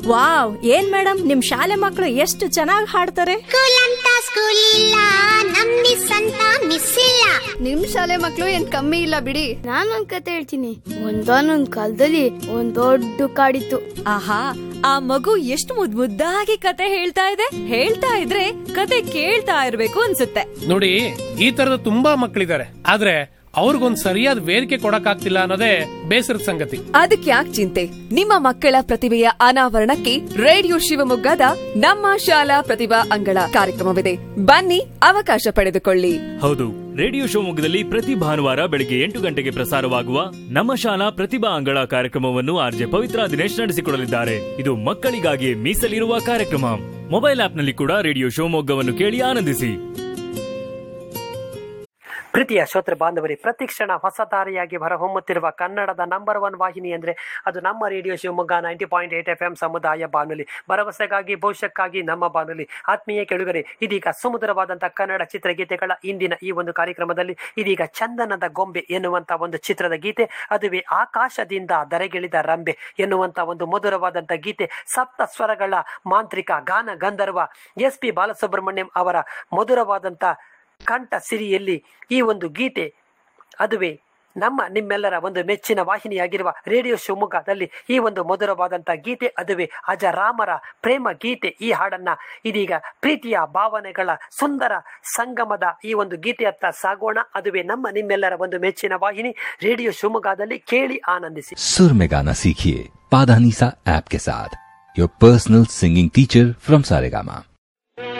wow ಏನ್ madam ನಿಮ್ ಶಾಲೆ ಮಕ್ಕಳು ಎಷ್ಟು ಚೆನ್ನಾಗಿ ಹಾಡ್ತಾರೆ ಸ್ಕೂಲ್ ಅಂತ ಸ್ಕೂಲ್ ಇಲ್ಲ ನಮ್ ಮಿಸ್ ಅಂತ ಮಿಸ್ ಇಲ್ಲ ನಿಮ್ ಶಾಲೆ ಮಕ್ಳು ಏನ್ ಕಮ್ಮಿ ಇಲ್ಲ ಬಿಡಿ ನಾನೊಂದ್ ಕತೆ ಹೇಳ್ತೀನಿ ಒಂದಾನೊಂದ್ ಕಾಲದಲ್ಲಿ ಒಂದ್ ದೊಡ್ಡ ಕಾಡಿತ್ತು ಆಹಾ ಆ ಮಗು ಎಷ್ಟು ಮುದ್ ಮುದ್ದಾಗಿ ಕತೆ ಹೇಳ್ತಾ ಇದೆ ಹೇಳ್ತಾ ಇದ್ರೆ ಕತೆ ಕೇಳ್ತಾ ಇರ್ಬೇಕು ಅನ್ಸುತ್ತೆ ನೋಡಿ ಈ ತರದ ತುಂಬಾ ಮಕ್ಕಳಿದ್ದಾರೆ ಆದ್ರೆ ಅವ್ರಿಗೊಂದ್ ಸರಿಯಾದ ವೇದಿಕೆ ಕೊಡಕ್ಕಾಗ್ತಿಲ್ಲ ಅನ್ನೋದೇ ಬೇಸರದ ಸಂಗತಿ ಅದಕ್ಕೆ ಯಾಕೆ ಚಿಂತೆ ನಿಮ್ಮ ಮಕ್ಕಳ ಪ್ರತಿಭೆಯ ಅನಾವರಣಕ್ಕೆ ರೇಡಿಯೋ ಶಿವಮೊಗ್ಗದ ನಮ್ಮ ಶಾಲಾ ಪ್ರತಿಭಾ ಅಂಗಳ ಕಾರ್ಯಕ್ರಮವಿದೆ ಬನ್ನಿ ಅವಕಾಶ ಪಡೆದುಕೊಳ್ಳಿ ಹೌದು ರೇಡಿಯೋ ಶಿವಮೊಗ್ಗದಲ್ಲಿ ಪ್ರತಿ ಭಾನುವಾರ ಬೆಳಿಗ್ಗೆ ಎಂಟು ಗಂಟೆಗೆ ಪ್ರಸಾರವಾಗುವ ನಮ್ಮ ಶಾಲಾ ಪ್ರತಿಭಾ ಅಂಗಳ ಕಾರ್ಯಕ್ರಮವನ್ನು ಆರ್ಜೆ ಪವಿತ್ರ ದಿನೇಶ್ ನಡೆಸಿಕೊಡಲಿದ್ದಾರೆ ಇದು ಮಕ್ಕಳಿಗಾಗಿ ಮೀಸಲಿರುವ ಕಾರ್ಯಕ್ರಮ ಮೊಬೈಲ್ ಆಪ್ನಲ್ಲಿ ಕೂಡ ರೇಡಿಯೋ ಶಿವಮೊಗ್ಗವನ್ನು ಕೇಳಿ ಆನಂದಿಸಿ ಪ್ರೀತಿಯ ಶ್ರೋತೃ ಬಾಂಧವರೇ ಪ್ರತಿಕ್ಷಣ ಹೊಸ ದಾರಿಯಾಗಿ ಹೊರಹೊಮ್ಮುತ್ತಿರುವ ಕನ್ನಡದ ನಂಬರ್ ಒನ್ ವಾಹಿನಿ ಅಂದರೆ ಅದು ನಮ್ಮ radio Shivamogga ninety point eight F M ಸಮುದಾಯ ಬಾನುಲಿ ಭರವಸೆಗಾಗಿ ಭವಿಷ್ಯಕ್ಕಾಗಿ ನಮ್ಮ ಬಾನುಲಿ ಆತ್ಮೀಯ ಕೆಳುಗರೆ ಇದೀಗ ಸುಮಧುರವಾದಂತಹ ಕನ್ನಡ ಚಿತ್ರಗೀತೆಗಳ ಇಂದಿನ ಈ ಒಂದು ಕಾರ್ಯಕ್ರಮದಲ್ಲಿ ಇದೀಗ ಚಂದನದ ಗೊಂಬೆ ಎನ್ನುವಂತ ಒಂದು ಚಿತ್ರದ ಗೀತೆ ಅದುವೇ ಆಕಾಶದಿಂದ ದರೆಗಿಳಿದ ರಂಬೆ ಎನ್ನುವಂತ ಒಂದು ಮಧುರವಾದಂಥ ಗೀತೆ ಸಪ್ತ ಸ್ವರಗಳ ಮಾಂತ್ರಿಕ ಗಾನ ಗಂಧರ್ವ ಎಸ್ ಪಿ ಬಾಲಸುಬ್ರಹ್ಮಣ್ಯಂ ಅವರ ಮಧುರವಾದಂಥ ಕಂಠ ಸಿರಿಯಲ್ಲಿ ಈ ಒಂದು ಗೀತೆ ಅದುವೇ ನಮ್ಮ ನಿಮ್ಮೆಲ್ಲರ ಒಂದು ಮೆಚ್ಚಿನ ವಾಹಿನಿಯಾಗಿರುವ ರೇಡಿಯೋ ಶಿವಮೊಗ್ಗದಲ್ಲಿ ಈ ಒಂದು ಮಧುರವಾದಂಥ ಗೀತೆ ಅದುವೇ ಅಜರಾಮರ ಪ್ರೇಮ ಗೀತೆ ಈ ಹಾಡನ್ನ ಇದೀಗ ಪ್ರೀತಿಯ ಭಾವನೆಗಳ ಸುಂದರ ಸಂಗಮದ ಈ ಒಂದು ಗೀತೆಯತ್ತ ಸಾಗೋಣ ಅದುವೇ ನಮ್ಮ ನಿಮ್ಮೆಲ್ಲರ ಒಂದು ಮೆಚ್ಚಿನ ವಾಹಿನಿ ರೇಡಿಯೋ ಶಿವಮೊಗ್ಗದಲ್ಲಿ ಕೇಳಿ ಆನಂದಿಸಿ सुर में गाना सीखिए पाधानीसा ऐप के साथ your personal singing teacher from Saregama